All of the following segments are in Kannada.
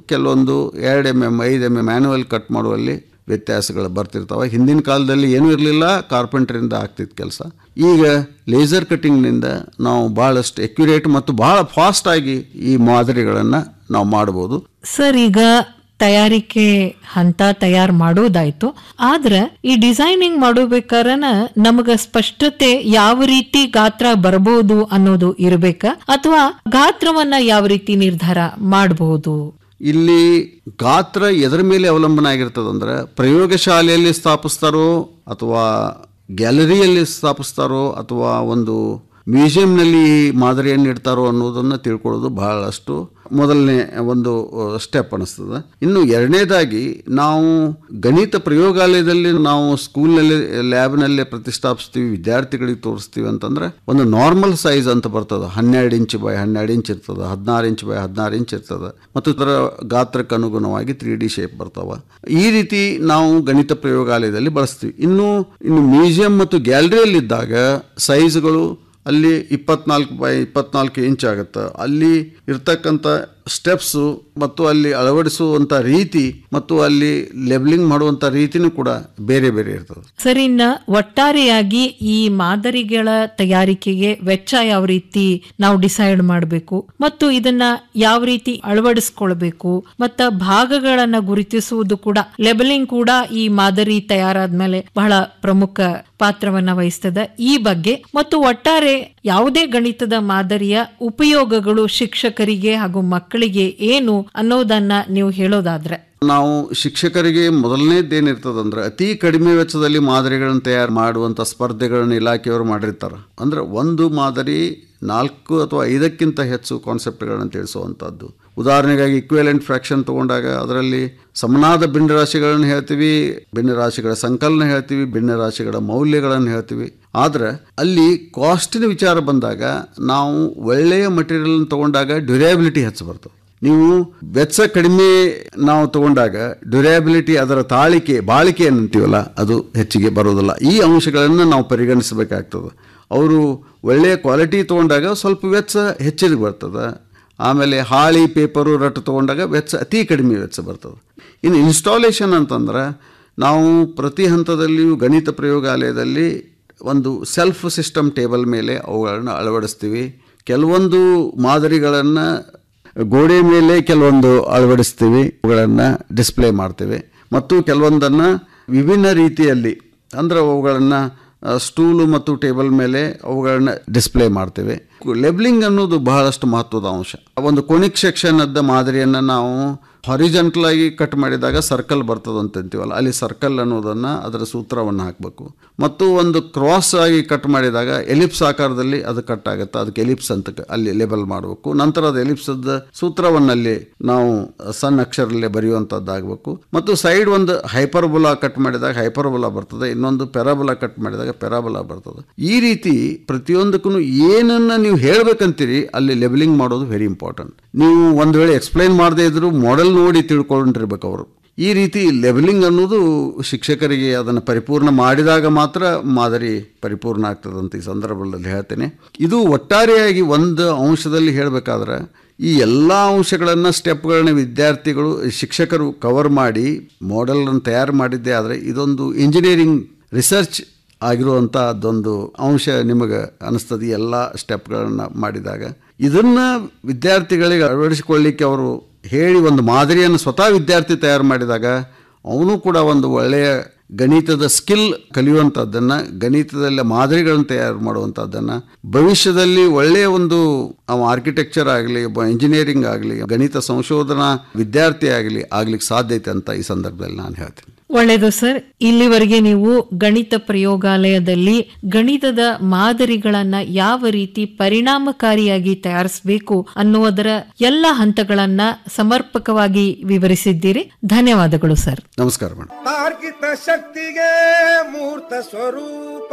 ಕೆಲವೊಂದು ಎರಡು ಎಮ್ ಎಮ್ ಐದು ಎಮ್ ಎಮ್ ಮ್ಯಾನ್ಯುವಲ್ ಕಟ್ ಮಾಡುವಲ್ಲಿ ವ್ಯತ್ಯಾಸಗಳು ಬರ್ತಿರ್ತಾವೆ ಹಿಂದಿನ ಕಾಲದಲ್ಲಿ ಏನೂ ಇರಲಿಲ್ಲ ಕಾರ್ಪೆಂಟ್ರಿಂದ ಆಗ್ತಿತ್ತು ಕೆಲಸ ಈಗ ಲೇಸರ್ ಕಟ್ಟಿಂಗ್ನಿಂದ ನಾವು ಭಾಳಷ್ಟು ಎಕ್ಯುರೇಟ್ ಮತ್ತು ಭಾಳ ಫಾಸ್ಟಾಗಿ ಈ ಮಾದರಿಗಳನ್ನು ನಾವು ಮಾಡ್ಬೋದು ಸರ್ ಈಗ ತಯಾರಿಕೆ ಹಂತ ತಯಾರು ಮಾಡೋದಾಯ್ತು ಆದ್ರ ಈ ಡಿಸೈನಿಂಗ್ ಮಾಡೋಬೇಕಾರನ ನಮಗ ಸ್ಪಷ್ಟತೆ ಯಾವ ರೀತಿ ಗಾತ್ರ ಬರಬಹುದು ಅನ್ನೋದು ಇರಬೇಕ ಅಥವಾ ಗಾತ್ರವನ್ನ ಯಾವ ರೀತಿ ನಿರ್ಧಾರ ಮಾಡಬಹುದು ಇಲ್ಲಿ ಗಾತ್ರ ಎದರ ಮೇಲೆ ಅವಲಂಬನೆ ಆಗಿರ್ತದಂದ್ರೆ ಪ್ರಯೋಗಶಾಲೆಯಲ್ಲಿ ಸ್ಥಾಪಿಸ್ತಾರೋ ಅಥವಾ ಗ್ಯಾಲರಿಯಲ್ಲಿ ಸ್ಥಾಪಿಸ್ತಾರೋ ಅಥವಾ ಒಂದು ಮ್ಯೂಸಿಯಂನಲ್ಲಿ ಮಾದರಿಯನ್ನು ಇಡ್ತಾರೋ ಅನ್ನೋದನ್ನು ತಿಳ್ಕೊಳ್ಳೋದು ಬಹಳಷ್ಟು ಮೊದಲನೇ ಒಂದು ಸ್ಟೆಪ್ ಅನಿಸ್ತದೆ ಇನ್ನು ಎರಡನೇದಾಗಿ ನಾವು ಗಣಿತ ಪ್ರಯೋಗಾಲಯದಲ್ಲಿ ನಾವು ಸ್ಕೂಲ್ನಲ್ಲಿ ಲ್ಯಾಬ್ನಲ್ಲೇ ಪ್ರತಿಷ್ಠಾಪಿಸ್ತೀವಿ ವಿದ್ಯಾರ್ಥಿಗಳಿಗೆ ತೋರಿಸ್ತೀವಿ ಅಂತಂದ್ರೆ ಒಂದು ನಾರ್ಮಲ್ ಸೈಜ್ ಅಂತ ಬರ್ತದೆ ಹನ್ನೆರಡು ಇಂಚ್ ಬೈ ಹನ್ನೆರಡು ಇಂಚ್ ಇರ್ತದೆ ಹದಿನಾರು ಇಂಚ್ ಬೈ ಹದಿನಾರು ಇಂಚ್ ಇರ್ತದೆ ಮತ್ತು ಇದರ ಗಾತ್ರಕ್ಕೆ ಅನುಗುಣವಾಗಿ ತ್ರೀ ಡಿ ಶೇಪ್ ಬರ್ತಾವ ಈ ರೀತಿ ನಾವು ಗಣಿತ ಪ್ರಯೋಗಾಲಯದಲ್ಲಿ ಬಳಸ್ತೀವಿ ಇನ್ನು ಇನ್ನು ಮ್ಯೂಸಿಯಂ ಮತ್ತು ಗ್ಯಾಲರಿಯಲ್ಲಿದ್ದಾಗ ಸೈಜ್ಗಳು ಅಲ್ಲಿ ಇಪ್ಪತ್ನಾಲ್ಕು ಬೈ ಇಪ್ಪತ್ನಾಲ್ಕು ಇಂಚ್ ಆಗುತ್ತೆ ಅಲ್ಲಿ ಇರ್ತಕ್ಕಂಥ ಸ್ಟೆಪ್ಸು ಮತ್ತು ಅಲ್ಲಿ ಅಳವಡಿಸುವಂಥ ರೀತಿ ಮತ್ತು ಅಲ್ಲಿ ಲೆಬ್ಲಿಂಗ್ ಮಾಡುವಂಥ ರೀತಿನೂ ಕೂಡ ಬೇರೆ ಬೇರೆ ಇರ್ತದೆ ಸರ್ ಇನ್ನ ಒಟ್ಟಾರೆಯಾಗಿ ಈ ಮಾದರಿಗಳ ತಯಾರಿಕೆಗೆ ವೆಚ್ಚ ಯಾವ ರೀತಿ ನಾವು ಡಿಸೈಡ್ ಮಾಡಬೇಕು ಮತ್ತು ಇದನ್ನ ಯಾವ ರೀತಿ ಅಳವಡಿಸ್ಕೊಳ್ಬೇಕು ಮತ್ತ ಭಾಗಗಳನ್ನ ಗುರುತಿಸುವುದು ಕೂಡ ಲೆಬಲಿಂಗ್ ಕೂಡ ಈ ಮಾದರಿ ತಯಾರಾದ್ಮೇಲೆ ಬಹಳ ಪ್ರಮುಖ ಪಾತ್ರವನ್ನ ವಹಿಸ್ತದೆ ಈ ಬಗ್ಗೆ ಮತ್ತು ಒಟ್ಟಾರೆ ಯಾವುದೇ ಗಣಿತದ ಮಾದರಿಯ ಉಪಯೋಗಗಳು ಶಿಕ್ಷಕರಿಗೆ ಹಾಗೂ ಮಕ್ಕಳಿಗೆ ಏನು ಅನ್ನೋದನ್ನ ನೀವು ಹೇಳೋದಾದ್ರೆ ನಾವು ಶಿಕ್ಷಕರಿಗೆ ಮೊದಲನೇದೇನಿರ್ತದಂದ್ರೆ ಅತಿ ಕಡಿಮೆ ವೆಚ್ಚದಲ್ಲಿ ಮಾದರಿಗಳನ್ನು ತಯಾರು ಮಾಡುವಂಥ ಸ್ಪರ್ಧೆಗಳನ್ನು ಇಲಾಖೆಯವರು ಮಾಡಿರ್ತಾರೆ ಅಂದ್ರೆ ಒಂದು ಮಾದರಿ ನಾಲ್ಕು ಅಥವಾ ಐದಕ್ಕಿಂತ ಹೆಚ್ಚು ಕಾನ್ಸೆಪ್ಟ್ಗಳನ್ನು ತಿಳಿಸುವಂಥದ್ದು ಉದಾಹರಣೆಗಾಗಿ ಇಕ್ವೇಲೆಂಟ್ ಫ್ರಾಕ್ಷನ್ ತಗೊಂಡಾಗ ಅದರಲ್ಲಿ ಸಮನಾದ ಭಿನ್ನರಾಶಿಗಳನ್ನು ಹೇಳ್ತೀವಿ ಭಿನ್ನರಾಶಿಗಳ ಸಂಕಲನ ಹೇಳ್ತೀವಿ ಭಿನ್ನರಾಶಿಗಳ ಮೌಲ್ಯಗಳನ್ನು ಹೇಳ್ತೀವಿ ಆದರೆ ಅಲ್ಲಿ ಕಾಸ್ಟಿನ ವಿಚಾರ ಬಂದಾಗ ನಾವು ಒಳ್ಳೆಯ ಮಟೀರಿಯಲ್ ತಗೊಂಡಾಗ ಡ್ಯೂರೇಬಿಲಿಟಿ ಹೆಚ್ಚು ಬರ್ತದೆ ನೀವು ವೆಚ್ಚ ಕಡಿಮೆ ನಾವು ತಗೊಂಡಾಗ ಡ್ಯೂರೇಬಿಲಿಟಿ ಅದರ ತಾಳಿಕೆ ಬಾಳಿಕೆ ಏನಂತೀವಲ್ಲ ಅದು ಹೆಚ್ಚಿಗೆ ಬರೋದಿಲ್ಲ ಈ ಅಂಶಗಳನ್ನು ನಾವು ಪರಿಗಣಿಸಬೇಕಾಗ್ತದೆ ಅವರು ಒಳ್ಳೆಯ ಕ್ವಾಲಿಟಿ ತೊಗೊಂಡಾಗ ಸ್ವಲ್ಪ ವೆಚ್ಚ ಹೆಚ್ಚಿಗೆ ಬರ್ತದೆ ಆಮೇಲೆ ಹಾಳಿ ಪೇಪರು ರಟ್ಟು ತೊಗೊಂಡಾಗ ವೆಚ್ಚ ಅತಿ ಕಡಿಮೆ ವೆಚ್ಚ ಬರ್ತದೆ ಇನ್ನು ಇನ್ಸ್ಟಾಲೇಷನ್ ಅಂತಂದ್ರೆ ನಾವು ಪ್ರತಿ ಹಂತದಲ್ಲಿಯೂ ಗಣಿತ ಪ್ರಯೋಗಾಲಯದಲ್ಲಿ ಒಂದು ಸೆಲ್ಫ್ ಸಿಸ್ಟಮ್ ಟೇಬಲ್ ಮೇಲೆ ಅವುಗಳನ್ನು ಅಳವಡಿಸ್ತೀವಿ ಕೆಲವೊಂದು ಮಾದರಿಗಳನ್ನು ಗೋಡೆ ಮೇಲೆ ಕೆಲವೊಂದು ಅಳವಡಿಸ್ತೀವಿ ಅವುಗಳನ್ನು ಡಿಸ್ಪ್ಲೇ ಮಾಡ್ತೇವೆ ಮತ್ತು ಕೆಲವೊಂದನ್ನು ವಿಭಿನ್ನ ರೀತಿಯಲ್ಲಿ ಅಂದರೆ ಅವುಗಳನ್ನು ಸ್ಟೂಲು ಮತ್ತು ಟೇಬಲ್ ಮೇಲೆ ಅವುಗಳನ್ನ ಡಿಸ್ಪ್ಲೇ ಮಾಡ್ತೇವೆ ಲೆಬ್ಲಿಂಗ್ ಅನ್ನೋದು ಬಹಳಷ್ಟು ಮಹತ್ವದ ಅಂಶ ಒಂದು ಕೊನಿಕ್ ಸೆಕ್ಷನ್ ಅದ್ದ ಮಾದರಿಯನ್ನು ನಾವು ಹಾರಿಜೆಂಟಲ್ ಆಗಿ ಕಟ್ ಮಾಡಿದಾಗ ಸರ್ಕಲ್ ಬರ್ತದೆ ಅಂತ ಅಂತೀವಲ್ಲ ಅಲ್ಲಿ ಸರ್ಕಲ್ ಅನ್ನೋದನ್ನು ಅದರ ಸೂತ್ರವನ್ನು ಹಾಕಬೇಕು ಮತ್ತು ಒಂದು ಕ್ರಾಸ್ ಆಗಿ ಕಟ್ ಮಾಡಿದಾಗ ಎಲಿಪ್ಸ್ ಆಕಾರದಲ್ಲಿ ಅದು ಕಟ್ ಆಗುತ್ತೆ ಅದಕ್ಕೆ ಎಲಿಪ್ಸ್ ಅಂತ ಕ- ಅಲ್ಲಿ ಲೇಬಲ್ ಮಾಡಬೇಕು ನಂತರ ಅದು ಎಲಿಪ್ಸದ ಸೂತ್ರವನ್ನಲ್ಲಿ ನಾವು ಸಣ್ಣ ಅಕ್ಷರಲ್ಲೇ ಬರೆಯುವಂಥದ್ದಾಗಬೇಕು ಮತ್ತು ಸೈಡ್ ಒಂದು ಹೈಪರ್ಬುಲಾ ಕಟ್ ಮಾಡಿದಾಗ ಹೈಪರ್ಬುಲಾ ಬರ್ತದೆ ಇನ್ನೊಂದು ಪೆರಾಬುಲಾ ಕಟ್ ಮಾಡಿದಾಗ ಪೆರಾಬುಲಾ ಬರ್ತದೆ ಈ ರೀತಿ ಪ್ರತಿಯೊಂದಕ್ಕೂ ಏನನ್ನ ನೀವು ಹೇಳ್ಬೇಕಂತೀರಿ ಅಲ್ಲಿ ಲೆಬಲಿಂಗ್ ಮಾಡೋದು ವೆರಿ ಇಂಪಾರ್ಟೆಂಟ್ ನೀವು ಒಂದು ವೇಳೆ ಎಕ್ಸ್ಪ್ಲೈನ್ ಮಾಡದೇ ಇದ್ರು ಮಾಡೆಲ್ ನೋಡಿ ತಿಳ್ಕೊಂಡಿರ್ಬೇಕು ಅವರು ಈ ರೀತಿ ಲೆವೆಲಿಂಗ್ ಅನ್ನೋದು ಶಿಕ್ಷಕರಿಗೆ ಅದನ್ನು ಪರಿಪೂರ್ಣ ಮಾಡಿದಾಗ ಮಾತ್ರ ಮಾದರಿ ಪರಿಪೂರ್ಣ ಆಗ್ತದಂತ ಈ ಸಂದರ್ಭದಲ್ಲಿ ಹೇಳ್ತೇನೆ ಇದು ಒಟ್ಟಾರೆಯಾಗಿ ಒಂದು ಅಂಶದಲ್ಲಿ ಹೇಳಬೇಕಾದ್ರೆ ಈ ಎಲ್ಲ ಅಂಶಗಳನ್ನು ಸ್ಟೆಪ್ಗಳನ್ನ ವಿದ್ಯಾರ್ಥಿಗಳು ಶಿಕ್ಷಕರು ಕವರ್ ಮಾಡಿ ಮಾಡೆಲನ್ನು ತಯಾರು ಮಾಡಿದ್ದೇ ಆದರೆ ಇದೊಂದು ಇಂಜಿನಿಯರಿಂಗ್ ರಿಸರ್ಚ್ ಆಗಿರುವಂಥದ್ದೊಂದು ಅಂಶ ನಿಮಗೆ ಅನಿಸ್ತದೆ ಎಲ್ಲ ಸ್ಟೆಪ್ಗಳನ್ನು ಮಾಡಿದಾಗ ಇದನ್ನು ವಿದ್ಯಾರ್ಥಿಗಳಿಗೆ ಅಳವಡಿಸಿಕೊಳ್ಳಿಕ್ಕೆ ಅವರು ಹೇಳಿ ಒಂದು ಮಾದರಿಯನ್ನು ಸ್ವತಃ ವಿದ್ಯಾರ್ಥಿ ತಯಾರು ಮಾಡಿದಾಗ ಅವನು ಕೂಡ ಒಂದು ಒಳ್ಳೆಯ ಗಣಿತದ ಸ್ಕಿಲ್ ಕಲಿಯುವಂಥದ್ದನ್ನು ಗಣಿತದಲ್ಲಿ ಮಾದರಿಗಳನ್ನು ತಯಾರು ಮಾಡುವಂಥದ್ದನ್ನು ಭವಿಷ್ಯದಲ್ಲಿ ಒಳ್ಳೆಯ ಒಂದು ಅವ ಆರ್ಕಿಟೆಕ್ಚರ್ ಆಗಲಿ ಒಬ್ಬ ಇಂಜಿನಿಯರಿಂಗ್ ಆಗಲಿ ಗಣಿತ ಸಂಶೋಧನಾ ವಿದ್ಯಾರ್ಥಿ ಆಗಲಿ ಆಗ್ಲಿಕ್ಕೆ ಸಾಧ್ಯತೆ ಅಂತ ಈ ಸಂದರ್ಭದಲ್ಲಿ ನಾನು ಹೇಳ್ತೀನಿ ಒಳ್ಳೆಯದು ಸರ್ ಇಲ್ಲಿವರೆಗೆ ನೀವು ಗಣಿತ ಪ್ರಯೋಗಾಲಯದಲ್ಲಿ ಗಣಿತದ ಮಾದರಿಗಳನ್ನ ಯಾವ ರೀತಿ ಪರಿಣಾಮಕಾರಿಯಾಗಿ ತಯಾರಿಸಬೇಕು ಅನ್ನುವುದರ ಎಲ್ಲ ಹಂತಗಳನ್ನ ಸಮರ್ಪಕವಾಗಿ ವಿವರಿಸಿದ್ದೀರಿ ಧನ್ಯವಾದಗಳು ಸರ್ ನಮಸ್ಕಾರ ಮೇಡಮ್ ತಾರ್ಕಿಕ ಶಕ್ತಿಗೆ ಮೂರ್ತ ಸ್ವರೂಪ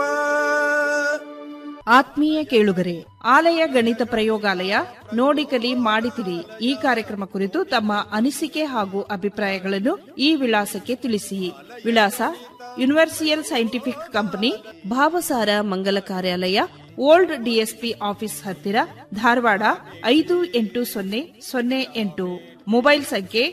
ಆತ್ಮೀಯ ಕೇಳುಗರೆ ಆಲಯ ಗಣಿತ ಪ್ರಯೋಗಾಲಯ ನೋಡಿ ಕಲಿ ಮಾಡಿತಿರಿ ಈ ಕಾರ್ಯಕ್ರಮ ಕುರಿತು ತಮ್ಮ ಅನಿಸಿಕೆ ಹಾಗೂ ಅಭಿಪ್ರಾಯಗಳನ್ನು ಈ ವಿಳಾಸಕ್ಕೆ ತಿಳಿಸಿ ವಿಳಾಸ ಯೂನಿವರ್ಸಿಯಲ್ ಸೈಂಟಿಫಿಕ್ ಕಂಪನಿ ಭಾವಸಾರ ಮಂಗಲ ಕಾರ್ಯಾಲಯ ಓಲ್ಡ್ ಡಿಎಸ್ಪಿ ಆಫೀಸ್ ಹತ್ತಿರ ಧಾರವಾಡ ಐದು ಎಂಟು ಸೊನ್ನೆ ಸೊನ್ನೆ ಎಂಟು ಮೊಬೈಲ್ ಸಂಖ್ಯೆ